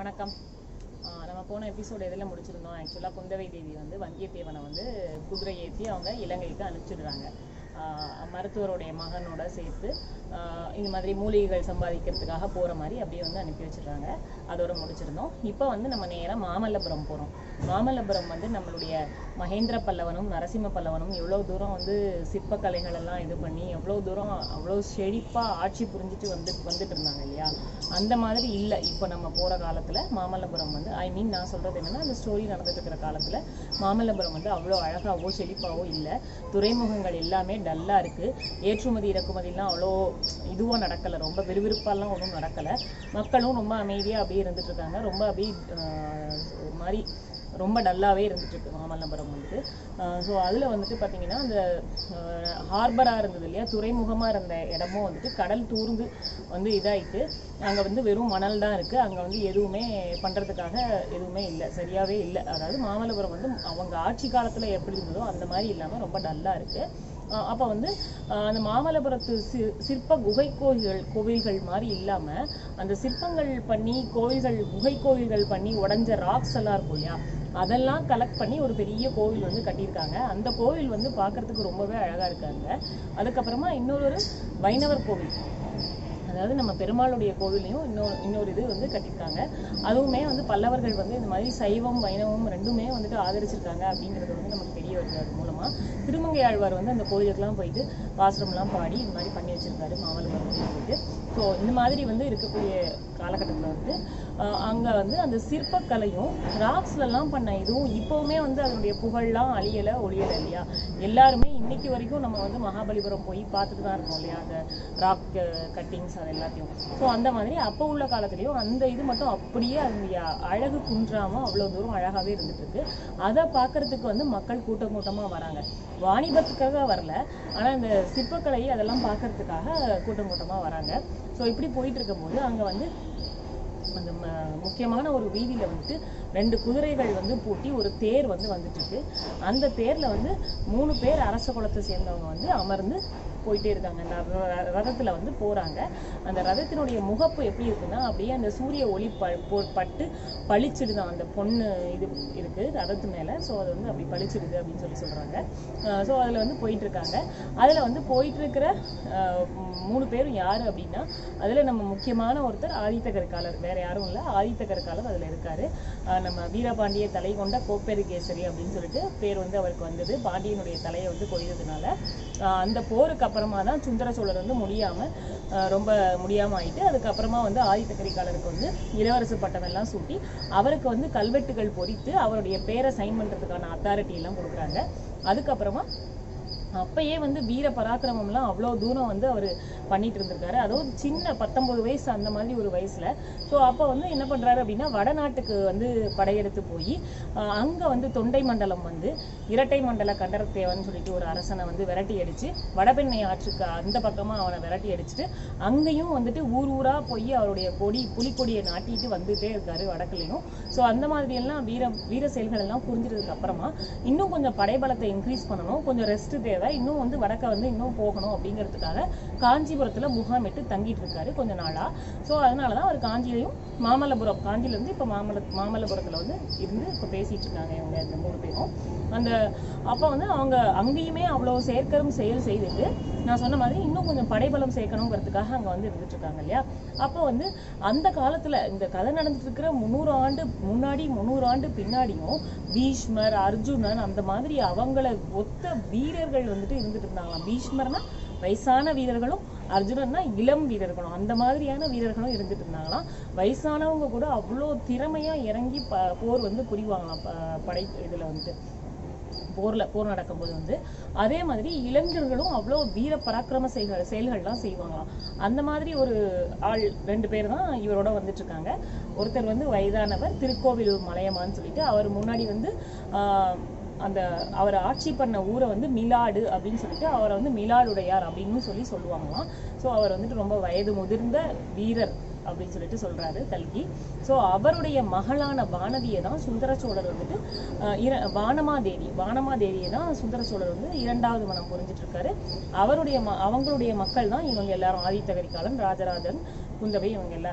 வணக்கம் ஆஹ் நம்ம போன எபிசோடு எதில் முடிச்சிருந்தோம் ஆக்சுவலாக குந்தவை தேவி வந்து வந்தியத்தேவனை வந்து குதிரை ஏற்றி அவங்க இலங்கைக்கு அனுப்பிச்சிடுறாங்க ஆஹ் மருத்துவருடைய மகனோட சேர்த்து ஆஹ் இந்த மாதிரி மூலிகைகள் சம்பாதிக்கிறதுக்காக போகிற மாதிரி அப்படியே வந்து அனுப்பி வச்சிடுறாங்க அதோட முடிச்சிருந்தோம் இப்போ வந்து நம்ம நேராக மாமல்லபுரம் போகிறோம் மாமல்லபுரம் வந்து நம்மளுடைய மகேந்திர பல்லவனும் நரசிம்ம பல்லவனும் எவ்வளோ தூரம் வந்து சிற்பக்கலைகள் எல்லாம் இது பண்ணி எவ்வளோ தூரம் அவ்வளோ செழிப்பாக ஆட்சி புரிஞ்சிட்டு வந்து வந்துட்டு இருந்தாங்க இல்லையா அந்த மாதிரி இல்லை இப்போ நம்ம போகிற காலத்தில் மாமல்லபுரம் வந்து ஐ மீன் நான் சொல்கிறது என்னன்னா அந்த ஸ்டோரி நடந்துட்டு இருக்கிற காலத்தில் மாமல்லபுரம் வந்து அவ்வளோ அழகாவோ செழிப்பாவோ இல்லை துறைமுகங்கள் எல்லாமே டல்லாக இருக்குது ஏற்றுமதி இறக்குமதிலாம் அவ்வளோ இதுவும் நடக்கலை ரொம்ப விறுவிறுப்பாலாம் ஒன்றும் நடக்கலை மக்களும் ரொம்ப அமைதியாக அப்படியே இருந்துட்டு இருக்காங்க ரொம்ப அப்படியே ஆஹ், ஒரு மாதிரி ரொம்ப டல்லாகவே இருந்துட்டு இருக்கு மாமல்லபுரம் வந்துட்டு ஸோ அதில் வந்துட்டு பார்த்தீங்கன்னா அந்த ஹார்பராக இருந்தது இல்லையா துறைமுகமாக இருந்த இடமும் வந்துட்டு கடல் தூர்ந்து வந்து இதாயிட்டு அங்கே வந்து வெறும் மணல் தான் இருக்குது அங்கே வந்து எதுவுமே பண்ணுறதுக்காக எதுவுமே இல்லை சரியாகவே இல்லை அதாவது மாமல்லபுரம் வந்து அவங்க ஆட்சி காலத்தில் எப்படி இருந்ததோ அந்த மாதிரி இல்லாமல் ரொம்ப டல்லாக இருக்குது ஆஹ் அப்ப வந்து ஆஹ் அந்த மாமல்லபுரத்து சி சிற்ப குகை கோயில்கள் கோவில்கள் மாதிரி இல்லாம அந்த சிற்பங்கள் பண்ணி கோவில்கள் குகை கோவில்கள் பண்ணி உடைஞ்ச ராக்ஸ் எல்லாம் இருக்கும் இல்லையா அதெல்லாம் கலெக்ட் பண்ணி ஒரு பெரிய கோவில் வந்து கட்டியிருக்காங்க அந்த கோவில் வந்து பார்க்கிறதுக்கு ரொம்பவே அழகா இருக்காங்க அதுக்கப்புறமா இன்னொரு ஒரு வைணவர் கோவில் அதாவது நம்ம பெருமாளுடைய கோவிலையும் இன்னொரு இன்னொரு இது வந்து கட்டியிருக்காங்க அதுவுமே வந்து பல்லவர்கள் வந்து இந்த மாதிரி சைவம் வைணவம் ரெண்டுமே வந்துட்டு ஆதரிச்சிருக்காங்க அப்படிங்கிறது வந்து நமக்கு தெரிய வருது அது மூலமா திருமங்கை ஆழ்வார் வந்து அந்த கோயிலுக்குலாம் போயிட்டு பாசுரம்லாம் பாடி இந்த மாதிரி பண்ணி வச்சிருக்காரு மாமல்லபுரத்தில் போயிட்டு ஸோ இந்த மாதிரி வந்து இருக்கக்கூடிய காலகட்டத்தில் வந்து ஆஹ் அங்க வந்து அந்த சிற்பக்கலையும் ராக்ஸ்லலாம் பண்ண இதுவும் இப்போவுமே வந்து அதனுடைய புகழ்லாம் அழியலை ஒழியலை இல்லையா எல்லாருமே இன்னைக்கு வரைக்கும் நம்ம வந்து மகாபலிபுரம் போய் பார்த்துட்டு தான் இருக்கோம் இல்லையா அந்த ராக் கட்டிங்ஸ் அது எல்லாத்தையும் ஸோ அந்த மாதிரி அப்போ உள்ள காலத்துலேயும் அந்த இது மட்டும் அப்படியே அதனுடைய அழகு குன்றாம அவ்வளோ தூரம் அழகாகவே இருந்துட்டு இருக்கு அதை பார்க்கறதுக்கு வந்து மக்கள் கூட்டம் கூட்டமாக வராங்க வாணிபத்துக்காக வரல ஆனால் இந்த சிற்பக்கலை அதெல்லாம் பார்க்கறதுக்காக கூட்டம் கூட்டமாக வராங்க ஸோ இப்படி போயிட்டு இருக்கும்போது அங்கே வந்து அந்த ம- முக்கியமான ஒரு வீதியில வந்துட்டு ரெண்டு குதிரைகள் வந்து பூட்டி ஒரு தேர் வந்து வந்துட்டு இருக்கு அந்த தேர்ல வந்து மூணு பேர் அரச குலத்தை சேர்ந்தவங்க வந்து அமர்ந்து போயிட்டே இருக்காங்க அந்த ர- ரதத்துல வந்து போறாங்க அந்த ரதத்தினுடைய முகப்பு எப்படி இருக்குன்னா அப்படியே அந்த சூரிய ஒளி ப போ- பட்டு பளிச்சிடுதான் அந்த பொண்ணு இது இருக்கு ரதத்து மேல ஸோ அது வந்து அப்படி பளிச்சிடுது அப்படின்னு சொல்லி சொல்றாங்க ஸோ அதுல வந்து போயிட்டு இருக்காங்க அதுல வந்து போயிட்டு இருக்கிற அஹ், மூ- மூணு பேரும் யாரு அப்படின்னா அதுல நம்ம முக்கியமான ஒருத்தர் ஆதித்த கரிகாலர் வேற யாரும் இல்ல ஆதித்த கரிகாலர் அதுல இருக்காரு அஹ், நம்ம வீரபாண்டிய தலை கொண்ட கோப்பெரு கேசரி அப்படின்னு சொல்லிட்டு பேர் வந்து அவருக்கு வந்தது பாண்டியனுடைய தலையை வந்து கொய்ததுனால அஹ், அந்த போருக்கு அப்புறமா தான் சுந்தர சோழர் வந்து முடியாம அஹ், ரொம்ப முடியாம ஆயிட்டு அதுக்கப்புறமா வந்து ஆதித்த கரிகாலருக்கு வந்து இளவரசு பட்டம் எல்லாம் சூட்டி அவருக்கு வந்து கல்வெட்டுகள் பொறித்து அவருடைய பேரை சைன் பண்றதுக்கான அத்தாரிட்டி எல்லாம் கொடுக்குறாங்க அதுக்கப்புறமா அப்பயே வந்து வீர பராக்கிரமம்லாம் அவ்வளோ தூரம் வந்து அவர் பண்ணிட்டு இருந்திருக்காரு அதுவும் சின்ன பத்தொன்பது வயசு அந்த மாதிரி ஒரு வயசுல ஸோ அப்போ வந்து என்ன பண்றாரு அப்படின்னா வடநாட்டுக்கு வந்து படையெடுத்து போய் அங்க வந்து தொண்டை மண்டலம் வந்து இரட்டை மண்டல கண்டரத்தேவன் சொல்லிட்டு ஒரு அரசனை வந்து விரட்டி அடிச்சு வடபெண்ணை ஆற்றுக்கு அந்த பக்கமா அவனை விரட்டி அடிச்சுட்டு அங்கேயும் வந்துட்டு ஊர் ஊரா போய் அவருடைய கொடி புலிக்கொடியை நாட்டிட்டு வந்துட்டே இருக்காரு வடக்குலையும் ஸோ அந்த மாதிரி எல்லாம் வீர வீர செயல்கள் எல்லாம் புரிஞ்சிட்டதுக்கு அப்புறமா இன்னும் கொஞ்சம் படைபலத்தை இன்க்ரீஸ் பண்ணணும் கொஞ்சம் ரெஸ்ட் தேவை இன்னும் வந்து வடக்க வந்து இன்னும் போகணும் அப்படிங்கிறதுக்காக காஞ்சிபுரத்துல முகாமிட்டு தங்கிட்டு இருக்காரு கொஞ்ச நாளா ஸோ அதனாலதான் அவர் காஞ்சியிலையும் மாமல்லபுரம் காஞ்சில இருந்து இப்ப மாமல்ல மாமல்லபுரத்துல வந்து இருந்து இப்ப பேசிட்டு இருக்காங்க இவங்க இந்த மூணு பேரும் அந்த அப்ப வந்து அவங்க அங்கேயுமே அவ்வளவு சேர்க்கரும் செயல் செய்துட்டு நான் சொன்ன மாதிரி இன்னும் கொஞ்சம் படைபலம் சேர்க்கணுங்கிறதுக்காக அங்க வந்து இருந்துட்டு இருக்காங்க இல்லையா அப்போ வந்து அந்த காலத்துல இந்த கதை நடந்துட்டு இருக்கிற முந்நூறு ஆண்டு முன்னாடி முந்நூறு ஆண்டு பின்னாடியும் பீஷ்மர் அர்ஜுனன் அந்த மாதிரி அவங்கள ஒத்த வீரர்கள் வந்துட்டு இருந்துட்டு இருந்தாங்களாம் பீஷ்மர்னா வயசான வீரர்களும் அர்ஜுனன்னா இளம் வீரர்களும் அந்த மாதிரியான வீரர்களும் இருந்துட்டு இருந்தாங்களாம் வயசானவங்க கூட அவ்வளோ திறமையா இறங்கி ப போர் வந்து புரிவாங்களாம் ப- படை இதுல வந்துட்டு போர்ல போர் நடக்கும்போது வந்து அதே மாதிரி இளைஞர்களும் அவ்வளோ வீர பராக்கிரம செயல்கள் செயல்கள்லாம் செய்வாங்களாம் அந்த மாதிரி ஒரு ஆள் ரெண்டு பேர் தான் இவரோட வந்துட்டு இருக்காங்க ஒருத்தர் வந்து வயதானவர் திருக்கோவில் மலையமான்னு சொல்லிட்டு அவர் முன்னாடி வந்து ஆஹ், அந்த அவர் ஆட்சி பண்ண ஊரை வந்து மிலாடு அப்படின்னு சொல்லிட்டு அவரை வந்து மிலாடுடையார் அப்படின்னு சொல்லி சொல்லுவாங்களாம் ஸோ அவர் வந்துட்டு ரொம்ப வயது முதிர்ந்த வீரர் அப்படின்னு சொல்லிட்டு சொல்றாரு கல்கி ஸோ அவருடைய மகளான வானதியை தான் சுந்தர சோழர் வந்துட்டு அஹ், இர வானமாதேவி வானமாதேவியை தான் சுந்தர சோழர் வந்து இரண்டாவது மனம் புரிஞ்சிட்டு இருக்காரு அவருடைய ம அவங்களுடைய மக்கள் தான் இவங்க எல்லாரும் ஆதித்த கரிகாலன் ராஜராஜன் குந்தவை இவங்க எல்லாரும்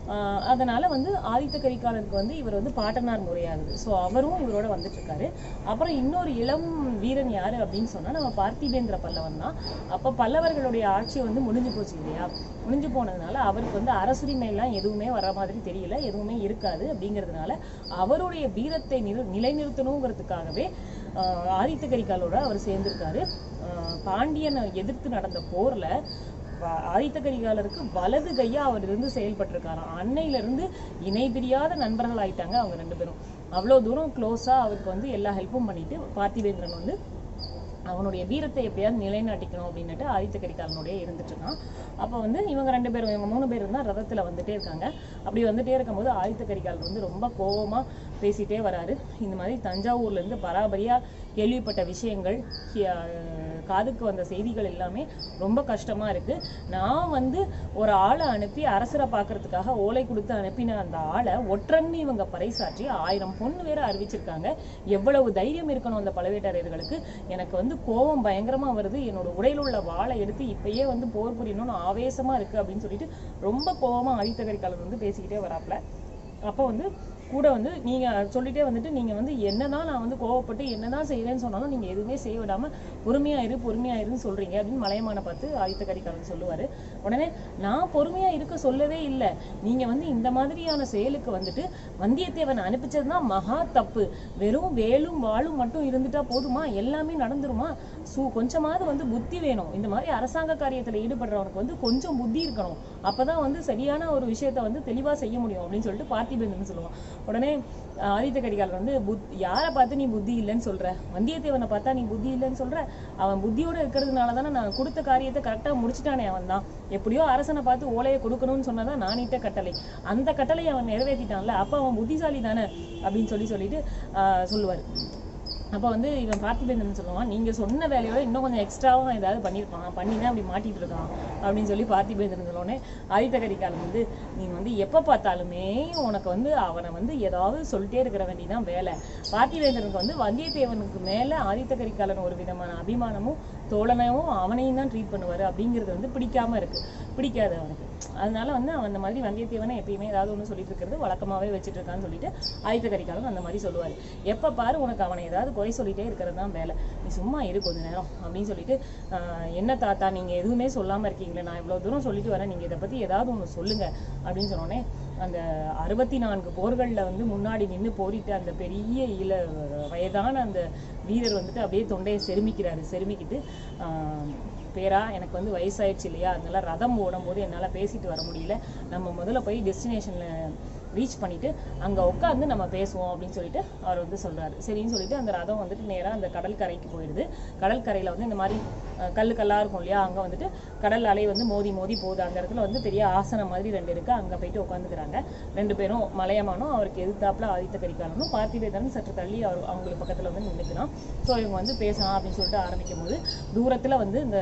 ஆஹ் அதனால வந்து ஆதித்த கரிகாலருக்கு வந்து இவர் வந்து பாட்டனார் முறையாகுது ஸோ அவரும் இவரோட வந்துட்டு இருக்காரு அப்புறம் இன்னொரு இளம் வீரன் யாரு அப்படின்னு சொன்னா நம்ம பார்த்திபேந்திர பல்லவன் தான் அப்ப பல்லவர்களுடைய ஆட்சி வந்து முடிஞ்சு போச்சு இல்லையா முடிஞ்சு போனதுனால அவருக்கு வந்து அரசுரிமை எல்லாம் எதுவுமே வர மாதிரி தெரியல எதுவுமே இருக்காது அப்படிங்கிறதுனால அவருடைய வீரத்தை நிறு நிலைநிறுத்தணுங்கிறதுக்காகவே ஆஹ் ஆதித்த கரிகாலோட அவர் சேர்ந்திருக்காரு ஆஹ் பாண்டியனை எதிர்த்து நடந்த போர்ல வ- ஆதித்த கரிகாலருக்கு வலது கையா அவர் இருந்து செயல்பட்டிருக்காராம் அன்னையில இருந்து இணை பிரியாத நண்பர்கள் ஆயிட்டாங்க அவங்க ரெண்டு பேரும் அவ்வளவு தூரம் க்ளோஸா அவருக்கு வந்து எல்லா ஹெல்ப்பும் பண்ணிட்டு பார்த்திபேந்திரன் வந்து அவனுடைய வீரத்தை எப்படியாவது நிலைநாட்டிக்கணும் அப்படின்னுட்டு ஆதித்த கரிகாலனுடைய இருந்துட்டு இருக்கான் அப்போ வந்து இவங்க ரெண்டு பேரும் இவங்க மூணு பேரும் தான் ரதத்துல வந்துட்டே இருக்காங்க அப்படி வந்துட்டே இருக்கும்போது ஆதித்த கரிகாலன் வந்து ரொம்ப கோவமா பேசிட்டே வராரு இந்த மாதிரி தஞ்சாவூர்ல இருந்து பராபரியா கேள்விப்பட்ட விஷயங்கள் கி- அஹ் காதுக்கு வந்த செய்திகள் எல்லாமே ரொம்ப கஷ்டமா இருக்கு நான் வந்து ஒரு ஆளை அனுப்பி அரசரை பார்க்கறதுக்காக ஓலை கொடுத்து அனுப்பின அந்த ஆளை ஒற்றன்னு இவங்க பறைசாற்றி ஆயிரம் பொண்ணு வேற அறிவிச்சிருக்காங்க எவ்வளவு தைரியம் இருக்கணும் அந்த பழவேட்டரையர்களுக்கு எனக்கு வந்து கோபம் பயங்கரமா வருது என்னோட உடையில உள்ள வாளை எடுத்து இப்பயே வந்து போர் புரியணும்னு ஆவேசமா இருக்கு அப்படின்னு சொல்லிட்டு ரொம்ப கோவமா ஆதித்த கரிகாலன் வந்து பேசிக்கிட்டே வராப்ல அப்போ வந்து கூட வந்து நீங்க சொல்லிட்டே வந்துட்டு நீங்க வந்து என்னதான் நான் வந்து கோவப்பட்டு என்னதான் செய்யறேன்னு சொன்னாலும் நீங்க எதுவுமே செய்ய விடாம பொறுமையா இரு பொறுமையா இருன்னு சொல்றீங்க அப்படின்னு மலையமான பார்த்து ஆதித்த கரிகாலன் சொல்லுவாரு உடனே நான் பொறுமையா இருக்க சொல்லவே இல்லை நீங்க வந்து இந்த மாதிரியான செயலுக்கு வந்துட்டு வந்தியத்தேவன் அனுப்பிச்சதுதான் மகா தப்பு வெறும் வேலும் வாளும் மட்டும் இருந்துட்டா போதுமா எல்லாமே நடந்துருமா சூ கொஞ்சமாவது வந்து புத்தி வேணும் இந்த மாதிரி அரசாங்க காரியத்துல ஈடுபடுறவனுக்கு வந்து கொஞ்சம் புத்தி இருக்கணும் அப்பதான் வந்து சரியான ஒரு விஷயத்த வந்து தெளிவா செய்ய முடியும் அப்படின்னு சொல்லிட்டு பார்த்திபேந்திரன் சொல்லுவான் உடனே அஹ், ஆதித்த கரிகாலன் வந்து புத் யாரை பார்த்து நீ புத்தி இல்லைன்னு சொல்ற வந்தியத்தேவனை பார்த்தா நீ புத்தி இல்லைன்னு சொல்ற அவன் புத்தியோட இருக்கிறதுனால தானே நான் கொடுத்த காரியத்தை கரெக்டா முடிச்சிட்டானே அவன் தான் எப்படியோ அரசனை பார்த்து ஓலையை கொடுக்கணும்னு சொன்னதான் நான் இட்ட கட்டளை அந்த கட்டளையை அவன் நிறைவேற்றிட்டான்ல அப்ப அவன் புத்திசாலி தானே அப்படின்னு சொல்லி சொல்லிட்டு ஆஹ் சொல்லுவாரு அப்ப வந்து இவன் பார்த்திபேந்திரன் சொல்லுவான் நீங்க சொன்ன வேலையோட இன்னும் கொஞ்சம் எக்ஸ்ட்ராவா ஏதாவது பண்ணியிருப்பான் பண்ணி தான் அப்படி மாட்டிட்டு இருக்கான் அப்படின்னு சொல்லி பார்த்திபேந்திரன் சொன்னோடனே ஆதித்த கரிகாலன் வந்து நீ வந்து எப்ப பார்த்தாலுமே உனக்கு வந்து அவனை வந்து ஏதாவது சொல்லிட்டே இருக்கிற வேண்டியதான் வேலை பார்த்திபேந்திரனுக்கு வந்து வந்தியத்தேவனுக்கு மேல ஆதித்த கரிகாலன் ஒரு விதமான அபிமானமும் தோழனையும் அவனையும் தான் ட்ரீட் பண்ணுவாரு அப்படிங்கிறது வந்து பிடிக்காம இருக்கு பிடிக்காது அவனுக்கு அதனால வந்து அவன் அந்த மாதிரி வந்தியத்தேவனை எப்பயுமே ஏதாவது ஒண்ணு சொல்லிட்டு இருக்கிறது வழக்கமாவே வச்சுட்டு இருக்கான்னு சொல்லிட்டு ஆதித்த கரிகாலன் அந்த மாதிரி சொல்லுவாரு எப்ப பாரு உனக்கு அவனை ஏதாவது குறை சொல்லிட்டே இருக்கிறது தான் வேலை நீ சும்மா இரு கொஞ்ச நேரம் அப்படின்னு சொல்லிட்டு ஆஹ் என்ன தாத்தா நீங்க எதுவுமே சொல்லாம இருக்கீங்களே நான் இவ்வளவு தூரம் சொல்லிட்டு வரேன் நீங்க இதை பத்தி ஏதாவது ஒண்ணு சொல்லுங்க அப்படின்னு சொன்னோடனே அந்த அறுபத்தி நான்கு போர்கள்ல வந்து முன்னாடி நின்னு போரிட்டு அந்த பெரிய இள வயதான அந்த வீரர் வந்துட்டு அப்படியே தொண்டையை செருமிக்கிறாரு செருமிக்கிட்டு ஆஹ் பேரா எனக்கு வந்து வயசாயிடுச்சு இல்லையா அதனால ரதம் ஓடும்போது என்னால பேசிட்டு வர முடியல நம்ம முதல்ல போய் டெஸ்டினேஷன்ல ரீச் பண்ணிட்டு அங்க உட்காந்து நம்ம பேசுவோம் அப்படின்னு சொல்லிட்டு அவர் வந்து சொல்றாரு சரின்னு சொல்லிட்டு அந்த ரதம் வந்துட்டு நேரா அந்த கடல் கரைக்கு போயிடுது கடல் கரையில வந்து இந்த மாதிரி அஹ், கல்லு கல்லா இருக்கும் இல்லையா அங்க வந்துட்டு கடல் அலை வந்து மோதி மோதி போகுது அந்த இடத்துல வந்து பெரிய ஆசனம் மாதிரி ரெண்டு இருக்கு அங்க போயிட்டு உட்காந்துக்கிறாங்க ரெண்டு பேரும் மலையமானும் அவருக்கு எதிர்த்தாப்புல ஆதித்த கரிகாலனும் பார்த்திபேந்திரன் சற்று தள்ளி அவர் அவங்களுக்கு பக்கத்துல வந்து நின்னுக்கிறான் ஸோ இவங்க வந்து பேசலாம் அப்படின்னு சொல்லிட்டு ஆரம்பிக்கும் போது தூரத்துல வந்து இந்த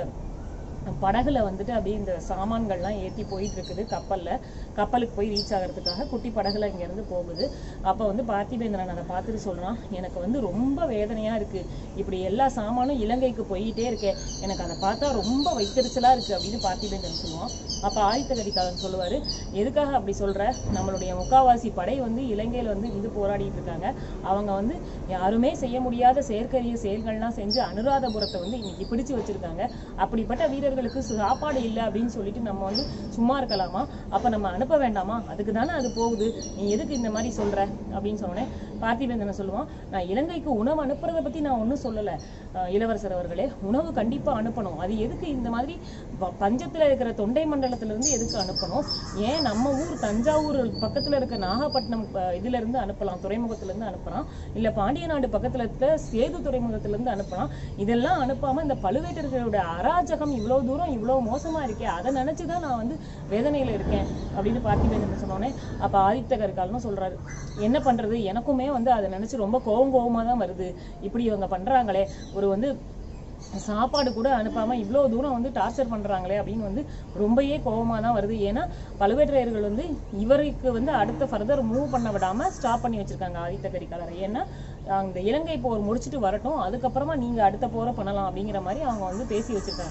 படகுல வந்துட்டு அப்படியே இந்த சாமான்கள்லாம் ஏத்தி போயிட்டு இருக்குது கப்பல்ல கப்பலுக்கு போய் ரீச் ஆகிறதுக்காக குட்டி படகுல இங்க இருந்து போகுது அப்ப வந்து பார்த்திபேந்திரன் அதை பார்த்துட்டு சொல்றான் எனக்கு வந்து ரொம்ப வேதனையா இருக்கு இப்படி எல்லா சாமானும் இலங்கைக்கு போயிட்டே இருக்கேன் எனக்கு அதை பார்த்தா ரொம்ப வைத்தறிச்சலா இருக்கு அப்படின்னு பார்த்திபேந்திரன் சொல்லுவான் அப்ப ஆதித்த கரிகாலன் சொல்லுவாரு எதுக்காக அப்படி சொல்ற நம்மளுடைய முக்காவாசி படை வந்து இலங்கையில வந்து இருந்து போராடிட்டு இருக்காங்க அவங்க வந்து யாருமே செய்ய முடியாத செயற்கரிய செயல்கள்லாம் செஞ்சு அனுராதபுரத்தை வந்து இன்னைக்கு பிடிச்சு வச்சிருக்காங்க அப்படிப்பட்ட வீரர்களுக்கு சாப்பாடு இல்லை அப்படின்னு சொல்லிட்டு நம்ம வந்து சும்மா இருக்கலாமா அப்ப நம்ம அனுப்ப வேண்டாமா அதுக்கு தானே அது போகுது நீ எதுக்கு இந்த மாதிரி சொல்ற அப்படின்னு சொன்னோடனே பார்த்திபேந்திரன் சொல்லுவான் நான் இலங்கைக்கு உணவு அனுப்புறத பத்தி நான் ஒண்ணும் சொல்லல அஹ் இளவரசர் அவர்களே உணவு கண்டிப்பா அனுப்பணும் அது எதுக்கு இந்த மாதிரி வ- பஞ்சத்துல இருக்கிற தொண்டை மண்டலத்துல இருந்து எதுக்கு அனுப்பணும் ஏன் நம்ம ஊர் தஞ்சாவூர் பக்கத்துல இருக்க நாகப்பட்டினம் அஹ், இதுல இருந்து அனுப்பலாம் துறைமுகத்துல இருந்து அனுப்பலாம் இல்ல பாண்டிய நாடு பக்கத்துல இருக்க சேது துறைமுகத்துல இருந்து அனுப்பலாம் இதெல்லாம் அனுப்பாம இந்த பழுவேட்டர்களோட அராஜகம் இவ்வளவு தூரம் இவ்வளவு மோசமா இருக்கே அதை நினைச்சுதான் நான் வந்து வேதனையில இருக்கேன் அப்படின்னு பார்த்திபேந்திரன் சொன்னோடனே அப்ப ஆதித்த கரிகாலனும் சொல்றாரு என்ன பண்றது எனக்குமே வந்து அதை நினைச்சு ரொம்ப கோவம் கோவமா தான் வருது இப்படி இவங்க பண்றாங்களே ஒரு வந்து சாப்பாடு கூட அனுப்பாம இவ்வளவு தூரம் வந்து டார்ச்சர் பண்றாங்களே அப்படின்னு வந்து ரொம்பவே கோவமா தான் வருது ஏன்னா பழுவேட்டரையர்கள் வந்து இவருக்கு வந்து அடுத்த ஃபர்தர் மூவ் பண்ண விடாம ஸ்டாப் பண்ணி வச்சிருக்காங்க ஆதித்த கரிகாலரை ஏன்னா அந்த இலங்கை போர் முடிச்சுட்டு வரட்டும் அதுக்கப்புறமா நீங்க அடுத்த போரை பண்ணலாம் அப்படிங்கிற மாதிரி அவங்க வந்து பேசி வச்சிருக்காங்க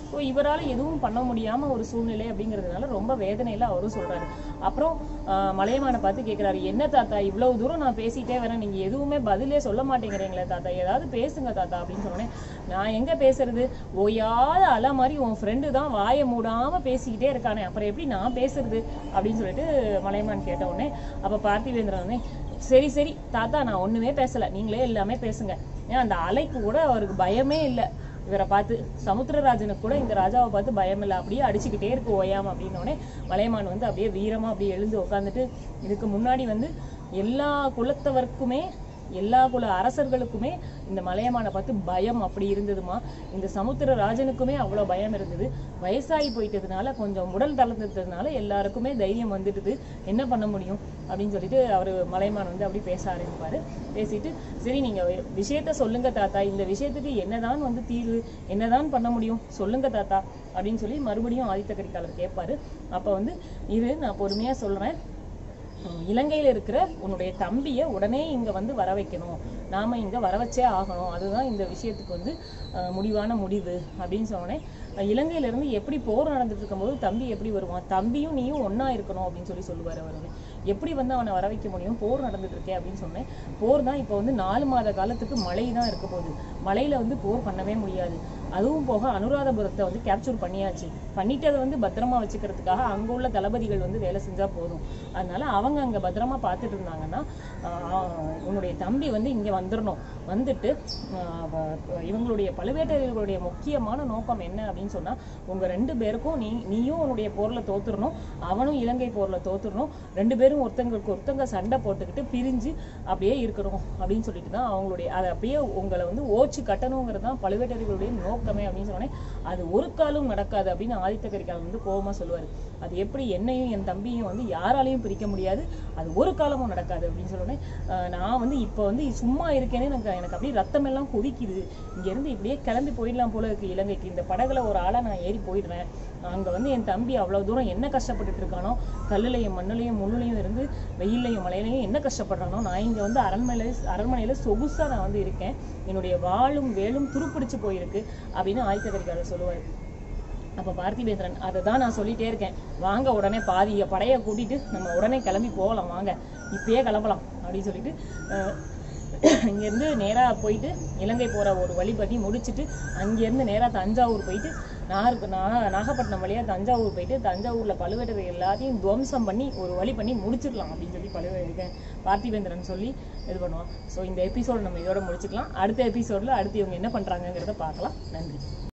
ஸோ இவரால் எதுவும் பண்ண முடியாம ஒரு சூழ்நிலை அப்படிங்கிறதுனால ரொம்ப வேதனையில அவரும் சொல்றாரு அப்புறம் ஆஹ், மலையமானை பார்த்து கேட்குறாரு என்ன தாத்தா இவ்வளவு தூரம் நான் பேசிட்டே வரேன் நீங்க எதுவுமே பதிலே சொல்ல மாட்டேங்கிறீங்களே தாத்தா ஏதாவது பேசுங்க தாத்தா அப்படின்னு சொன்னேன் நான் எங்க பேசுறது ஓயாத அலை மாதிரி உன் ஃப்ரெண்டு தான் வாயை மூடாம பேசிக்கிட்டே இருக்கானே அப்புறம் எப்படி நான் பேசுறது அப்படின்னு சொல்லிட்டு மலையமான் கேட்ட உடனே அப்ப பார்த்திவேந்திரன் உடனே சரி சரி தாத்தா நான் ஒண்ணுமே பேசல நீங்களே எல்லாமே பேசுங்க ஏன் அந்த அலைக்கு கூட அவருக்கு பயமே இல்லை இவரை பார்த்து சமுத்திரராஜனுக்கு கூட இந்த ராஜாவை பார்த்து பயம் இல்லை அப்படியே அடிச்சுக்கிட்டே இருக்கு ஓயாம அப்படின்ன உடனே மலையமான் வந்து அப்படியே வீரமா அப்படியே எழுந்து உட்காந்துட்டு இதுக்கு முன்னாடி வந்து எல்லா குலத்தவர்க்குமே எல்லா குல அரசர்களுக்குமே இந்த மலையமானை பார்த்து பயம் அப்படி இருந்ததுமா இந்த சமுத்திர ராஜனுக்குமே அவ்வளோ பயம் இருந்தது வயசாகி போயிட்டதுனால கொஞ்சம் உடல் தளர்ந்ததுனால எல்லாருக்குமே தைரியம் வந்துடுது என்ன பண்ண முடியும் அப்படின்னு சொல்லிட்டு அவர் மலையமான் வந்து அப்படி பேச ஆரம்பிப்பாரு பேசிட்டு சரி நீங்க விஷயத்த சொல்லுங்க தாத்தா இந்த விஷயத்துக்கு என்னதான் வந்து தீர்வு என்னதான் பண்ண முடியும் சொல்லுங்க தாத்தா அப்படின்னு சொல்லி மறுபடியும் ஆதித்த கரிகாலர் கேட்பாரு அப்ப வந்து இரு நான் பொறுமையா சொல்றேன் உம், இலங்கையில இருக்கிற உன்னுடைய தம்பியை உடனே இங்க வந்து வர வைக்கணும் நாம இங்க வர வச்சே ஆகணும் அதுதான் இந்த விஷயத்துக்கு வந்து அஹ், முடிவான முடிவு அப்படின்னு சொன்னேன் இலங்கையில இருந்து எப்படி போர் நடந்துட்டு இருக்கும்போது தம்பி எப்படி வருவான் தம்பியும் நீயும் ஒண்ணா இருக்கணும் அப்படின்னு சொல்லி சொல்லுவாரு அவர் வந்து எப்படி வந்து அவனை வர வைக்க முடியும் போர் நடந்துட்டு இருக்கே அப்படின்னு சொன்னேன் போர் தான் இப்போ வந்து நாலு மாத காலத்துக்கு மழை தான் இருக்க போகுது மழையில வந்து போர் பண்ணவே முடியாது அதுவும் போக அனுராதபுரத்தை வந்து கேப்சர் பண்ணியாச்சு பண்ணிட்டு அதை வந்து பத்திரமா வச்சுக்கிறதுக்காக அங்க உள்ள தளபதிகள் வந்து வேலை செஞ்சா போதும் அதனால அவங்க அங்க பத்திரமா பார்த்துட்டு இருந்தாங்கன்னா ஆஹ் உன்னுடைய தம்பி வந்து இங்க வந்துடணும் வந்துட்டு ஆஹ் வ- இவங்களுடைய பழுவேட்டரையர்களுடைய முக்கியமான நோக்கம் என்ன அப்படின்னு சொன்னா உங்க ரெண்டு பேருக்கும் நீ நீயும் உன்னுடைய போர்ல தோத்துறணும் அவனும் இலங்கை போர்ல தோத்துறணும் ரெண்டு பேரும் ஒருத்தங்களுக்கு ஒருத்தங்க சண்டை போட்டுக்கிட்டு பிரிஞ்சு அப்படியே இருக்கணும் அப்படின்னு சொல்லிட்டு தான் அவங்களுடைய அதை அப்படியே உங்களை வந்து ஓச்சு கட்டணுங்கிறது தான் பழுவேட்டரையர்களுடைய நோக்கமே அப்படின்னு சொன்னோடனே அது ஒரு காலும் நடக்காது அப்படின்னு ஆதித்த கரிகாலன் வந்து கோபமா சொல்லுவாரு அது எப்படி என்னையும் என் தம்பியும் வந்து யாராலையும் பிரிக்க முடியாது அது ஒரு காலமும் நடக்காது அப்படின்னு சொன்னோடனே ஆஹ் நான் வந்து இப்போ வந்து சும்மா இருக்கேனே எனக்கு எனக்கு அப்படியே ரத்தம் எல்லாம் கொதிக்குது இங்க இருந்து இப்படியே கிளம்பி போயிடலாம் போல இருக்கு இலங்கைக்கு இந்த படகுல ஒரு ஆளா நான் ஏறி போயிடுறேன் அங்க வந்து என் தம்பி அவ்வளவு தூரம் என்ன கஷ்டப்பட்டுட்டு இருக்கானோ கல்லுலையும் மண்ணுலையும் முள்ளுலையும் இருந்து வெயில்லையும் மழையிலையும் என்ன கஷ்டப்படுறானோ நான் இங்க வந்து அரண்மனையில அரண்மனையில சொகுசா நான் வந்து இருக்கேன் என்னுடைய வாளும் வேலும் துருப்பிடிச்சு போயிருக்கு அப்படின்னு ஆதித்த கரிகாலர் சொல்லுவாரு அப்ப பார்த்திபேந்திரன் அதை தான் நான் சொல்லிட்டே இருக்கேன் வாங்க உடனே பாதி படையை கூட்டிட்டு நம்ம உடனே கிளம்பி போகலாம் வாங்க இப்பயே கிளம்பலாம் அப்படின்னு சொல்லிட்டு அஹ், இங்கேருந்து நேரா போயிட்டு இலங்கை போற ஒரு வழி பண்ணி முடிச்சிட்டு அங்கேருந்து நேரா தஞ்சாவூர் போயிட்டு நாகருக்கு நா- நாகப்பட்டினம் வழியா தஞ்சாவூர் போயிட்டு தஞ்சாவூர்ல பழுவேட்டரை எல்லாத்தையும் துவம்சம் பண்ணி ஒரு வழி பண்ணி முடிச்சிடலாம் அப்படின்னு சொல்லி பழுவே பார்த்திபேந்திரன் சொல்லி இது பண்ணுவான் ஸோ இந்த எபிசோட் நம்ம இதோட முடிச்சுக்கலாம் அடுத்த எபிசோட்ல அடுத்து இவங்க என்ன பண்றாங்கங்கிறத பார்க்கலாம் நன்றி